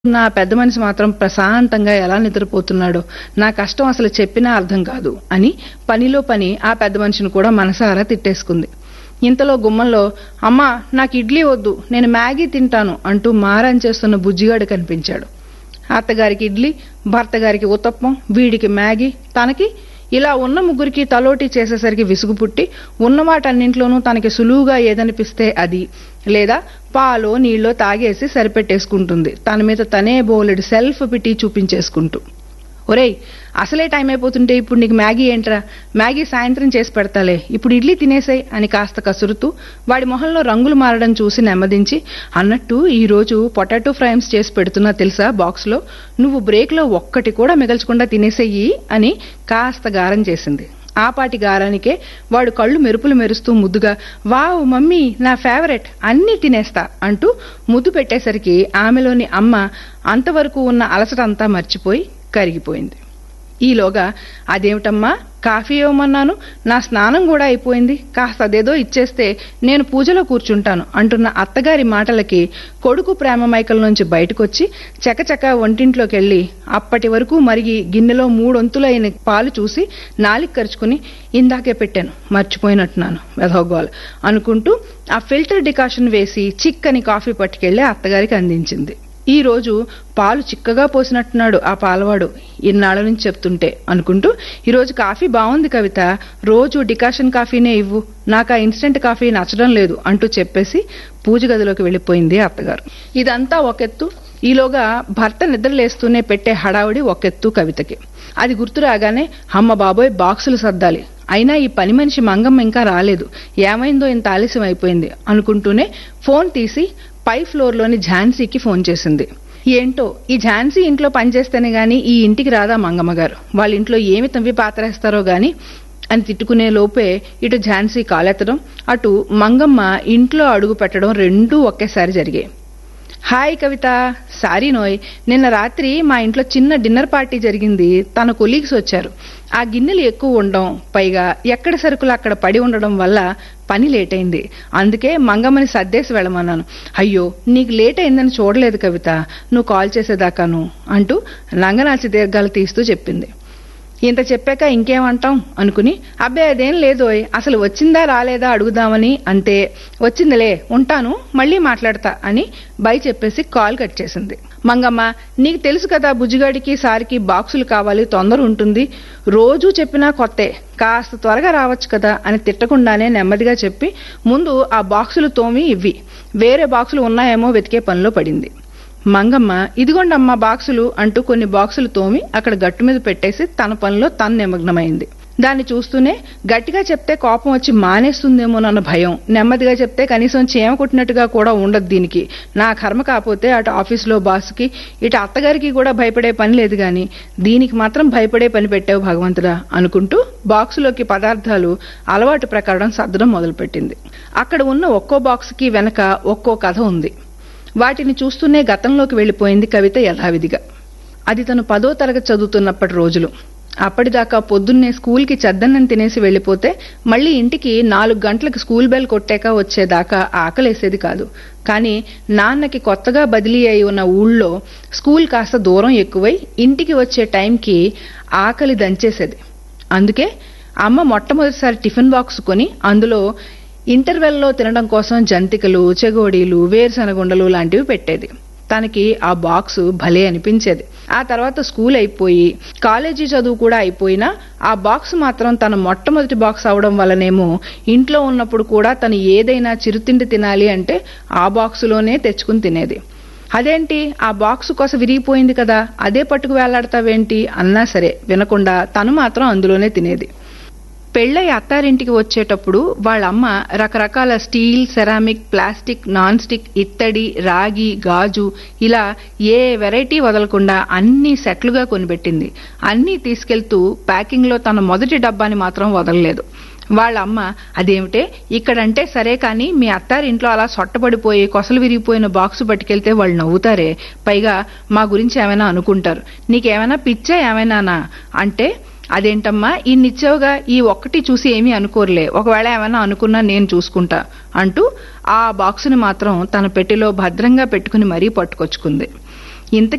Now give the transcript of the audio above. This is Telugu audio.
నా పెద్ద మనిషి మాత్రం ప్రశాంతంగా ఎలా నిద్రపోతున్నాడో నా కష్టం అసలు చెప్పినా అర్థం కాదు అని పనిలో పని ఆ పెద్ద మనిషిని కూడా మనసారా తిట్టేసుకుంది ఇంతలో గుమ్మంలో అమ్మా నాకు ఇడ్లీ వద్దు నేను మ్యాగీ తింటాను అంటూ మారం చేస్తున్న బుజ్జిగాడు కనిపించాడు అత్తగారికి ఇడ్లీ భర్త గారికి ఉత్తప్పం వీడికి మ్యాగీ తనకి ఇలా ఉన్న ముగ్గురికి తలోటి చేసేసరికి విసుగు పుట్టి ఉన్న వాటన్నింట్లోనూ తనకి సులువుగా ఏదనిపిస్తే అది లేదా పాలో నీళ్ళో తాగేసి సరిపెట్టేసుకుంటుంది తన మీద తనే బోలెడు సెల్ఫ్ పిటి చూపించేసుకుంటూ ఒరేయ్ అసలే టైం అయిపోతుంటే ఇప్పుడు నీకు మ్యాగీ ఏంట్రా మ్యాగీ సాయంత్రం చేసి పెడతాలే ఇప్పుడు ఇడ్లీ తినేసాయి అని కాస్త కసురుతూ వాడి మొహంలో రంగులు మారడం చూసి నెమ్మదించి అన్నట్టు ఈ రోజు పొటాటో ఫ్రైమ్స్ చేసి పెడుతున్నా తెలుసా బాక్స్లో నువ్వు బ్రేక్లో ఒక్కటి కూడా మిగల్చకుండా తినేసేయి అని కాస్త గారం చేసింది ఆ పాటి గారానికే వాడు కళ్ళు మెరుపులు మెరుస్తూ ముద్దుగా వావ్ మమ్మీ నా ఫేవరెట్ అన్నీ తినేస్తా అంటూ ముద్దు పెట్టేసరికి ఆమెలోని అమ్మ అంతవరకు ఉన్న అలసటంతా మర్చిపోయి కరిగిపోయింది ఈలోగా అదేమిటమ్మా కాఫీ ఇవ్వమన్నాను నా స్నానం కూడా అయిపోయింది కాస్త అదేదో ఇచ్చేస్తే నేను పూజలో కూర్చుంటాను అంటున్న అత్తగారి మాటలకి కొడుకు ప్రేమ మైకల నుంచి బయటకొచ్చి చకచక వంటింట్లోకి వెళ్ళి అప్పటి వరకు మరిగి గిన్నెలో మూడొంతులైన పాలు చూసి నాలిక కరుచుకుని ఇందాకే పెట్టాను మర్చిపోయినట్టున్నాను వెధోగోల అనుకుంటూ ఆ ఫిల్టర్ డికాషన్ వేసి చిక్కని కాఫీ పట్టుకెళ్లి అత్తగారికి అందించింది ఈ రోజు పాలు చిక్కగా పోసినట్టున్నాడు ఆ పాలవాడు ఇన్నాళ్ళ నుంచి చెప్తుంటే అనుకుంటూ ఈరోజు కాఫీ బాగుంది కవిత రోజు డికాషన్ కాఫీనే ఇవ్వు నాకు ఆ ఇన్స్టెంట్ కాఫీ నచ్చడం లేదు అంటూ చెప్పేసి పూజ గదిలోకి వెళ్ళిపోయింది అత్తగారు ఇదంతా ఒకెత్తు ఈలోగా భర్త నిద్రలేస్తూనే పెట్టే హడావుడి ఒకెత్తు కవితకి అది గుర్తు రాగానే అమ్మ బాబోయ్ బాక్సులు సర్దాలి అయినా ఈ పని మనిషి మంగమ్మ ఇంకా రాలేదు ఏమైందో ఇంత ఆలస్యం అయిపోయింది అనుకుంటూనే ఫోన్ తీసి పై ఫ్లోర్లోని ఝాన్సీకి ఫోన్ చేసింది ఏంటో ఈ ఝాన్సీ ఇంట్లో పనిచేస్తేనే గాని ఈ ఇంటికి రాదా మంగమ్మ గారు వాళ్ళ ఇంట్లో ఏమి తవ్వి పాతరేస్తారో గాని అని తిట్టుకునే లోపే ఇటు ఝాన్సీ కాలెత్తడం అటు మంగమ్మ ఇంట్లో అడుగు పెట్టడం రెండూ ఒకేసారి జరిగాయి హాయ్ కవిత సారీ నోయ్ నిన్న రాత్రి మా ఇంట్లో చిన్న డిన్నర్ పార్టీ జరిగింది తన కొలీగ్స్ వచ్చారు ఆ గిన్నెలు ఎక్కువ ఉండడం పైగా ఎక్కడ సరుకులు అక్కడ పడి ఉండడం వల్ల పని లేట్ అయింది అందుకే మంగమ్మని సర్దేసి వెళ్ళమన్నాను అయ్యో నీకు లేట్ అయిందని చూడలేదు కవిత నువ్వు కాల్ చేసేదాకాను అంటూ నంగనాచి దీర్ఘాలు తీస్తూ చెప్పింది ఇంత చెప్పాక ఇంకేమంటాం అనుకుని అబ్బే అదేం లేదోయ్ అసలు వచ్చిందా రాలేదా అడుగుదామని అంతే వచ్చిందిలే ఉంటాను మళ్ళీ మాట్లాడతా అని బై చెప్పేసి కాల్ కట్ చేసింది మంగమ్మ నీకు తెలుసు కదా బుజ్జిగాడికి సారికి బాక్సులు కావాలి తొందర ఉంటుంది రోజూ చెప్పినా కొత్తే కాస్త త్వరగా రావచ్చు కదా అని తిట్టకుండానే నెమ్మదిగా చెప్పి ముందు ఆ బాక్సులు తోమి ఇవ్వి వేరే బాక్సులు ఉన్నాయేమో వెతికే పనిలో పడింది మంగమ్మ ఇదిగోండమ్మా బాక్సులు అంటూ కొన్ని బాక్సులు తోమి అక్కడ గట్టు మీద పెట్టేసి తన పనిలో తను నిమగ్నమైంది దాన్ని చూస్తూనే గట్టిగా చెప్తే కోపం వచ్చి మానేస్తుందేమోనన్న భయం నెమ్మదిగా చెప్తే కనీసం చీమ కొట్టినట్టుగా కూడా ఉండదు దీనికి నా కర్మ కాకపోతే అటు ఆఫీసులో బాసుకి ఇటు అత్తగారికి కూడా భయపడే పని లేదు గాని దీనికి మాత్రం భయపడే పని పెట్టావు భగవంతుడా అనుకుంటూ బాక్సులోకి పదార్థాలు అలవాటు ప్రకారం సర్దడం మొదలుపెట్టింది అక్కడ ఉన్న ఒక్కో బాక్స్కి వెనక ఒక్కో కథ ఉంది వాటిని చూస్తూనే గతంలోకి వెళ్లిపోయింది కవిత యథావిధిగా అది తను పదో తరగతి చదువుతున్నప్పటి రోజులు అప్పటిదాకా పొద్దున్నే స్కూల్కి చద్దన్నం తినేసి వెళ్లిపోతే మళ్ళీ ఇంటికి నాలుగు గంటలకు స్కూల్ బెల్ కొట్టాక వచ్చేదాకా ఆకలేసేది కాదు కానీ నాన్నకి కొత్తగా బదిలీ అయి ఉన్న ఊళ్ళో స్కూల్ కాస్త దూరం ఎక్కువై ఇంటికి వచ్చే టైంకి ఆకలి దంచేసేది అందుకే అమ్మ మొట్టమొదటిసారి టిఫిన్ బాక్స్ కొని అందులో ఇంటర్వెల్లో తినడం కోసం జంతికలు చెగోడీలు వేరుశనగుండలు లాంటివి పెట్టేది తనకి ఆ బాక్స్ భలే అనిపించేది ఆ తర్వాత స్కూల్ అయిపోయి కాలేజీ చదువు కూడా అయిపోయినా ఆ బాక్స్ మాత్రం తన మొట్టమొదటి బాక్స్ అవడం వల్లనేమో ఇంట్లో ఉన్నప్పుడు కూడా తను ఏదైనా చిరుతిండి తినాలి అంటే ఆ బాక్సులోనే తెచ్చుకుని తినేది అదేంటి ఆ బాక్స్ కోసం విరిగిపోయింది కదా అదే పట్టుకు వేలాడతావేంటి అన్నా సరే వినకుండా తను మాత్రం అందులోనే తినేది పెళ్ళై అత్తారింటికి వచ్చేటప్పుడు వాళ్ళమ్మ రకరకాల steel ceramic plastic non stick ఇత్తడి రాగి గాజు ఇలా ఏ వెరైటీ వదలకుండా అన్ని సెట్లుగా కొనిపెట్టింది అన్నీ తీసుకెళ్తూ ప్యాకింగ్లో తన మొదటి డబ్బాని మాత్రం వదలలేదు వాళ్ళ అమ్మ అదేమిటే ఇక్కడంటే సరే కానీ మీ అత్తారింట్లో అలా సొట్టపడిపోయి కొసలు విరిగిపోయిన బాక్సు పట్టుకెళ్తే వాళ్ళు నవ్వుతారే పైగా మా గురించి ఏమైనా అనుకుంటారు నీకేమైనా పిచ్చా ఏమైనానా అంటే అదేంటమ్మా ఇన్నిచ్చావుగా ఈ ఒక్కటి చూసి ఏమీ అనుకోరులే ఒకవేళ ఏమైనా అనుకున్నా నేను చూసుకుంటా అంటూ ఆ బాక్సుని మాత్రం తన పెట్టెలో భద్రంగా పెట్టుకుని మరీ పట్టుకొచ్చుకుంది ఇంతకీ